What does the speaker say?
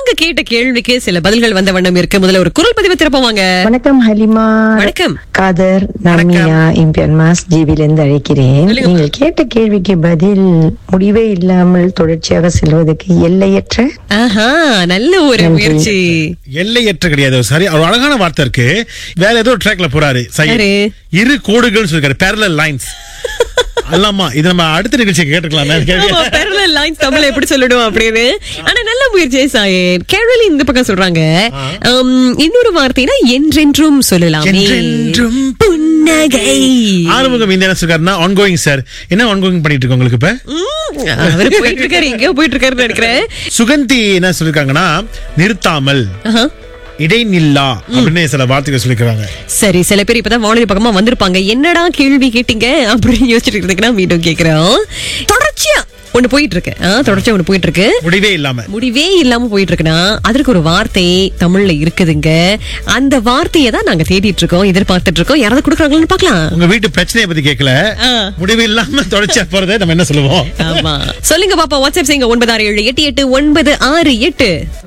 நாங்க கேட்ட கேள்விக்கு சில பதில்கள் வந்த வண்ணம் இருக்கு முதல்ல ஒரு குரல் பதிவு திறப்போவாங்க வணக்கம் ஹலிமா வணக்கம். காதர் நாமியா இம்பியன் மாஸ் ஜிபிலிருந்து அழைக்கிறேன் சொல்லுங்க. நீங்கள் கேட்ட கேள்விக்கு பதில் முடிவே இல்லாமல் தொடர்ச்சியாக செல்வதற்கு எல்லையற்ற ஆஹா நல்ல ஒரு நன்றி. முயற்சி எல்லையற்ற கிடையாது சரி ஒரு அழகான வார்த்தை இருக்கு வேற ஏதோ ட்ராக்ல போறாரு சரி யாரு? இரு கோடுகள் சொல்லிருக்காரு பேரலல் லைன்ஸ் அல்லாமா இது நம்ம அடுத்த நிகழ்ச்சி கேட்டுக்கலாமே ஆமா, parallel lines தமிழ்ல எப்படி சொல்லணும் அப்படின்னு ஆனா நல்ல முயற்சி சாயன் கேரளி இந்த பக்கம் சொல்றாங்க உம், இன்னொரு வார்த்தைனா என்றென்றும் சொல்லலாமே என்றென்றும் புன்னகை ஆறுமுகம் இந்த என்ன சொல்றாருன்னா ஆன்கோயிங் சார் என்ன ஆன்கோயிங் பண்ணிட்டு இருக்கு உங்களுக்கு இப்ப உம், அவரு போயிட்டு இருக்காரு எங்கேயோ போயிட்டு இருக்காருன்னு நினைக்கிறேன் சுகந்தி என்ன சொல்லிருக்காங்கன்னா நிறுத்தாமல் ஆஹா. இடைநில்லா அப்படின்னு சில வார்த்தைகள் சொல்லிக்கிறாங்க சரி சில பேர் இப்பதான் வானொலி பக்கமா வந்திருப்பாங்க என்னடா கேள்வி கேட்டீங்க அப்படின்னு யோசிச்சுட்டு இருந்தீங்கன்னா மீண்டும் கேக்குறோம் தொடர்ச்சியா ஒண்ணு போயிட்டு இருக்கு ஆ, தொடர்ச்சியா ஒண்ணு போயிட்டு இருக்கு முடிவே இல்லாம முடிவே இல்லாம போயிட்டு இருக்குன்னா அதற்கு ஒரு வார்த்தை தமிழ்ல இருக்குதுங்க அந்த வார்த்தையை தான் நாங்க தேடிட்டு இருக்கோம் எதிர்பார்த்துட்டு இருக்கோம் யாராவது கொடுக்குறாங்களான்னு பார்க்கலாம் உங்க வீட்டு பிரச்சனையை பத்தி கேட்கல ஆ. முடிவு இல்லாம தொடர்ச்சியா போறதை நம்ம என்ன சொல்லுவோம் ஆமா சொல்லுங்க பாப்பா வாட்ஸ்அப் செய்யுங்க ஒன்பது ஆறு ஏழு எட்டு எட்டு ஒன்பது ஆறு எட்டு